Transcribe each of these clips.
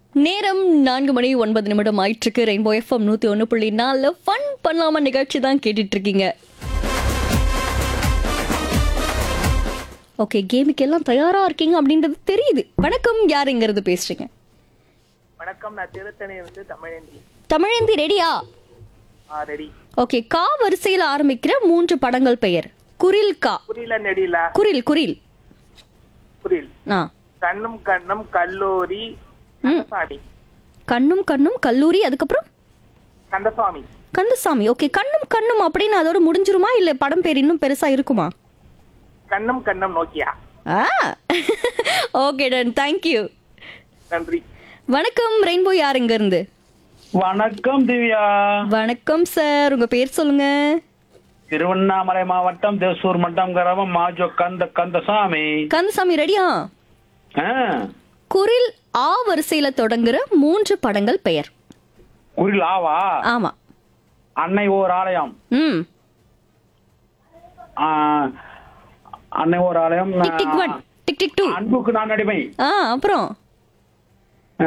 நேரம் நான்கு மணி ஒன்பது நிமிடம் ஆயிட்டிருக்கு ரெயின்போ எஃப்எம் நூத்தி ஒன்று புள்ளி நாலு ஃபன் பண்ணாம நிகழ்ச்சி தான் கேட்டுட்டு இருக்கீங்க ஓகே கேமுக்கு எல்லாம் தயாரா இருக்கீங்க அப்படின்றது தெரியுது வணக்கம் யாருங்கிறது பேசுறீங்க வணக்கம் நான் திருத்தணி வந்து தமிழேந்தி தமிழந்தி ரெடியா ஆ ரெடி ஓகே கா வரிசையில் ஆரம்பிக்கிற மூன்று படங்கள் பெயர் குரில் கா புரியல நெடில குரில் குரில் புரியல் ஆ கண்ணும் கண்ணும் கல்லூரி கந்தசாமி கண்ணும் கண்ணும் கல்லூரி அதுக்கப்புறம் கந்தசாமி கந்தசாமி ஓகே கண்ணும் கண்ணும் அப்படின்னு அதோட முடிஞ்சிருமா இல்ல படம் பேர் இன்னும் பெருசா இருக்குமா கண்ணும் கண்ணும் நோக்கியா ஆ ஓகே டன் தேங்க்யூ நன்றி வணக்கம் ரெயின்போ யார் இங்க இருந்து வணக்கம் திவ்யா வணக்கம் சார் உங்க பேர் சொல்லுங்க திருவண்ணாமலை மாவட்டம் தேசூர் மட்டம் கிராமம் மாஜோ கந்த கந்தசாமி கந்தசாமி ரெடியா ஆ, குரில் ஆ வரிசையில தொடங்குற மூன்று படங்கள் பெயர் குரில் ஆவா ஆமா அன்னை ஓர் ஆலயம் ம் ஆ, அன்னை ஓர் ஆலயம் tick tick one tick tick two அன்புக்கு நான் அடிமை ஆ அப்புறம் ஆ,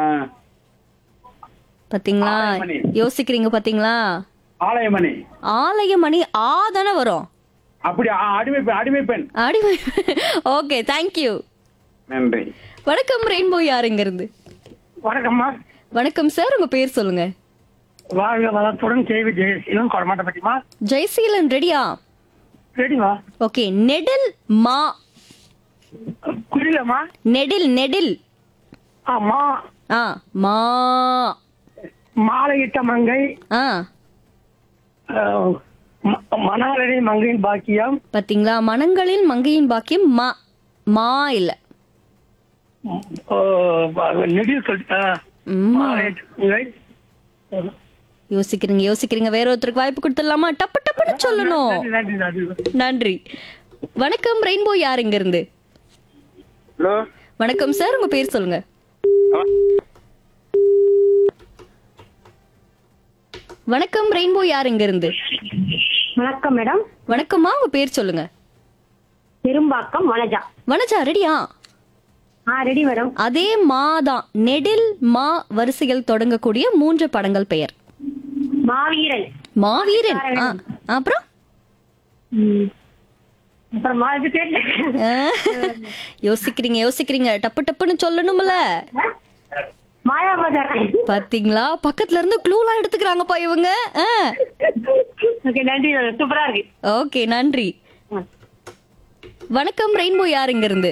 பாத்தீங்களா ஆலயமணி. யோசிக்கிறீங்க பாத்தீங்களா ஆலயமணி ஆலயமணி ஆ தானே வரும் அப்படி ஆ, அடிமை பெண் அடிமை பெண் அடி ஓகே தேங்க்யூ நன்றி வணக்கம் ரெயின்போ யார் இங்க இருந்து வணக்கம்மா வணக்கம் சார் உங்க பேர் சொல்லுங்க வாழ்க வளத்துடன் கேள்வி ஜெயசீலம் கொடமாட்ட பத்திமா ஜெய்சீலன் ரெடியா ரெடிமா ஓகே நெடில் மா புரியலம்மா நெடில் நெடில் ஆமா ஆ மா மாலையிட்ட மங்கை ஆ மணாலனை மங்கையின் பாக்கியம் பாத்தீங்களா மனங்களில் மங்கையின் பாக்கியம் மா மா இல்ல நெடில் ம், யோசிக்கிறீங்க யோசிக்கிறீங்க வேற ஒருத்தருக்கு வாய்ப்பு கொடுத்துடலாமா டப்பு டப்புன்னு சொல்லணும் நன்றி நன்றி நன்றி வணக்கம் ரெயின்போ யார் இங்க இருந்து ஹலோ வணக்கம் சார் உங்க பேர் சொல்லுங்க வணக்கம் ரெயின்போ யார் இங்க இருந்து வணக்கம் மேடம் வணக்கம்மா உங்க பேர் சொல்லுங்க பெரும்பாக்கம் வனஜா வனஜா ரெடியா ஆ ரெடி மேடம் அதே மா தான் நெடில் மா வரிசையில் தொடங்கக்கூடிய மூன்று படங்கள் பெயர் மாவீரன் மாவீரன் ஆ, அப்புறம் ம். அப்புறம் மா இது தெரியல ஆ, யோசிக்கிறீங்க யோசிக்கிறீங்க டப்பு டப்புன்னு சொல்லணும்ல மாயாபஜார் பாத்தீங்களா பக்கத்துல இருந்து க்ளூலாம் எடுத்துக்கிறாங்கப்பா இவங்க ஓகே நன்றி சூப்பரா இருக்கு ஓகே நன்றி ம். வணக்கம் ரெயின்போ யார் இங்க இருந்து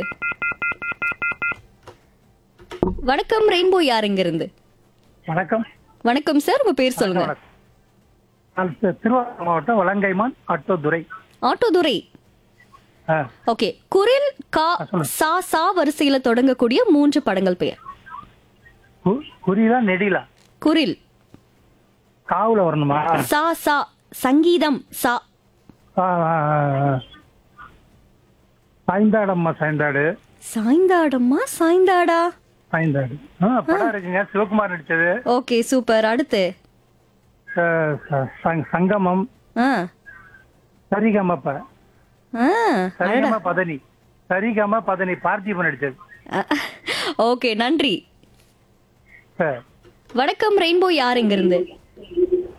வணக்கம் ரெயின்போ யார் இங்க இருந்து வணக்கம் வணக்கம் சார் உங்க பேர் சொல்லுங்க நான் தி- திருவாரூர் மாவட்டம் வலங்கைமான் ஆட்டோதுரை ஆட்டோதுரை ஆ, ஓகே குரில் கா சொல்லுங்க. சா சா வரிசையில தொடங்கக்கூடிய மூன்று படங்கள் பெயர் கு- குறிலா நெடிலா குரில் காவுல வரணுமா சா சா சங்கீதம் சா ஆ, ஆ, ஆ, ஆ. சாய்ந்தாடம்மா சாய்ந்தாடு சாய்ந்தாடம்மா சாய்ந்தாடா சாய்ந்தாடு ஆ, படம் இருக்குங்க சிவகுமார் நடிச்சது ஓகே சூப்பர் அடுத்து ச- ச- சங்- சங்கமம் ஆ சரிகமப்ப ஆ சரிகம பதனி சரிகம பதனி பார்த்திபன் நடிச்சது ஓகே நன்றி சரி. வணக்கம் ரெயின்போ யார் இங்க இருந்து